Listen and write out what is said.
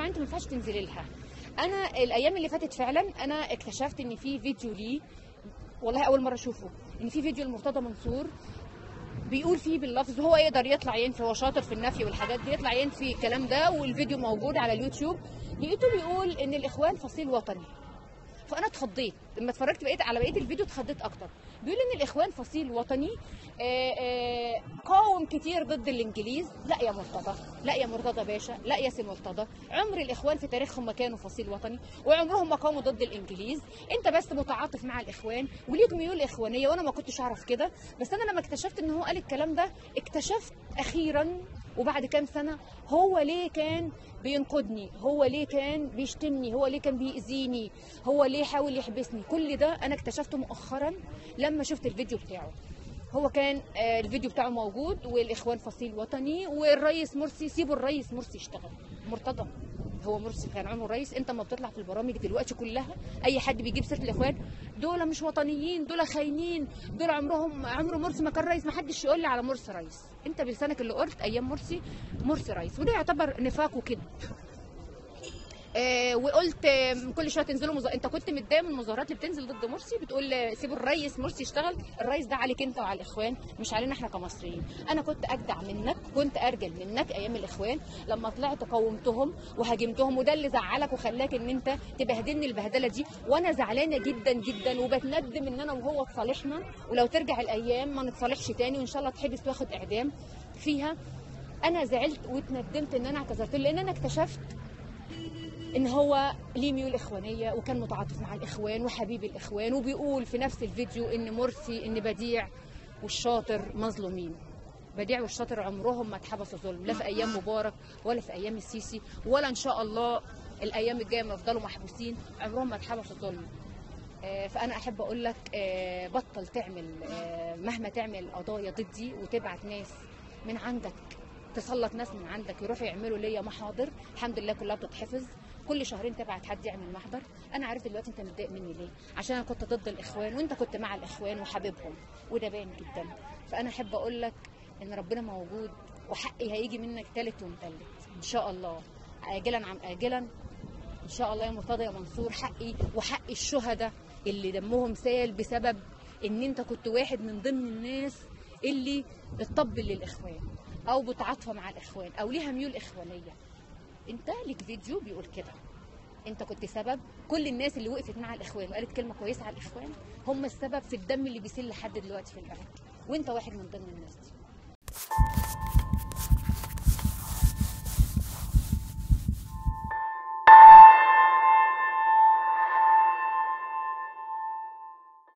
انت ما ينفعش تنزلي لها انا الايام اللي فاتت فعلا انا اكتشفت ان في فيديو ليه والله اول مره اشوفه ان في فيديو لمرتضى منصور بيقول فيه باللفظ هو يقدر يطلع ينفي هو شاطر في النفي والحاجات دي يطلع ينفي الكلام ده والفيديو موجود على اليوتيوب لقيته بيقول ان الاخوان فصيل وطني فانا اتخضيت لما اتفرجت بقيت على بقيه الفيديو اتخضيت اكتر بيقول ان الاخوان فصيل وطني آه، آه، قاوم كتير ضد الانجليز لا يا مرتضى لا يا مرتضى باشا لا يا سي مرتضى عمر الاخوان في تاريخهم ما كانوا فصيل وطني وعمرهم ما قاموا ضد الانجليز انت بس متعاطف مع الاخوان وليك ميول اخوانيه وانا ما كنتش اعرف كده بس انا لما اكتشفت ان هو قال الكلام ده اكتشفت اخيرا وبعد كام سنه هو ليه كان بينقدني هو ليه كان بيشتمني هو ليه كان بيأذيني هو ليه حاول يحبسني كل ده انا اكتشفته مؤخرا لما شفت الفيديو بتاعه هو كان آه، الفيديو بتاعه موجود والاخوان فصيل وطني والرئيس مرسي سيبوا الرئيس مرسي يشتغل مرتضى هو مرسي كان عمره رئيس انت ما بتطلع في البرامج دلوقتي كلها اي حد بيجيب سيره الاخوان دول مش وطنيين دول خاينين دول عمرهم عمره مرسي ما كان رئيس ما حدش يقول لي على مرسي رئيس انت بلسانك اللي قلت ايام مرسي مرسي رئيس وده يعتبر نفاق وكذب آه وقلت آه، كل شويه تنزلوا مظا... انت كنت متضايق من المظاهرات اللي بتنزل ضد مرسي بتقول آه، سيبوا الرئيس مرسي يشتغل الرئيس ده عليك انت وعلى الاخوان مش علينا احنا كمصريين انا كنت اجدع منك كنت ارجل منك ايام الاخوان لما طلعت قاومتهم وهاجمتهم وده اللي زعلك وخلاك ان انت تبهدلني البهدله دي وانا زعلانه جدا جدا وبتندم ان انا وهو اتصالحنا ولو ترجع الايام ما نتصالحش تاني وان شاء الله اتحبس واخد اعدام فيها انا زعلت واتندمت ان انا اعتذرت له لان انا اكتشفت ان هو ليه ميول اخوانيه وكان متعاطف مع الاخوان وحبيب الاخوان وبيقول في نفس الفيديو ان مرسي ان بديع والشاطر مظلومين بديع والشاطر عمرهم ما اتحبسوا ظلم لا في ايام مبارك ولا في ايام السيسي ولا ان شاء الله الايام الجايه ما يفضلوا محبوسين عمرهم ما اتحبسوا ظلم آه، فانا احب اقول لك آه، بطل تعمل آه، مهما تعمل قضايا ضدي وتبعت ناس من عندك تسلط ناس من عندك يروحوا يعملوا ليا محاضر الحمد لله كلها بتتحفظ كل شهرين تبعت حد يعمل محضر انا عارف دلوقتي انت متضايق مني ليه عشان انا كنت ضد الاخوان وانت كنت مع الاخوان وحبيبهم وده باين جدا فانا احب اقول لك ان ربنا موجود وحقي هيجي منك تالت ومتلت ان شاء الله اجلا عن اجلا ان شاء الله يا مرتضى يا منصور حقي وحق الشهداء اللي دمهم سال بسبب ان انت كنت واحد من ضمن الناس اللي بتطبل للاخوان او متعاطفه مع الاخوان او ليها ميول اخوانيه انت ليك فيديو بيقول كده انت كنت سبب كل الناس اللي وقفت مع الاخوان وقالت كلمه كويسه على الاخوان هم السبب في الدم اللي بيسيل لحد دلوقتي في البلد وانت واحد من ضمن الناس دي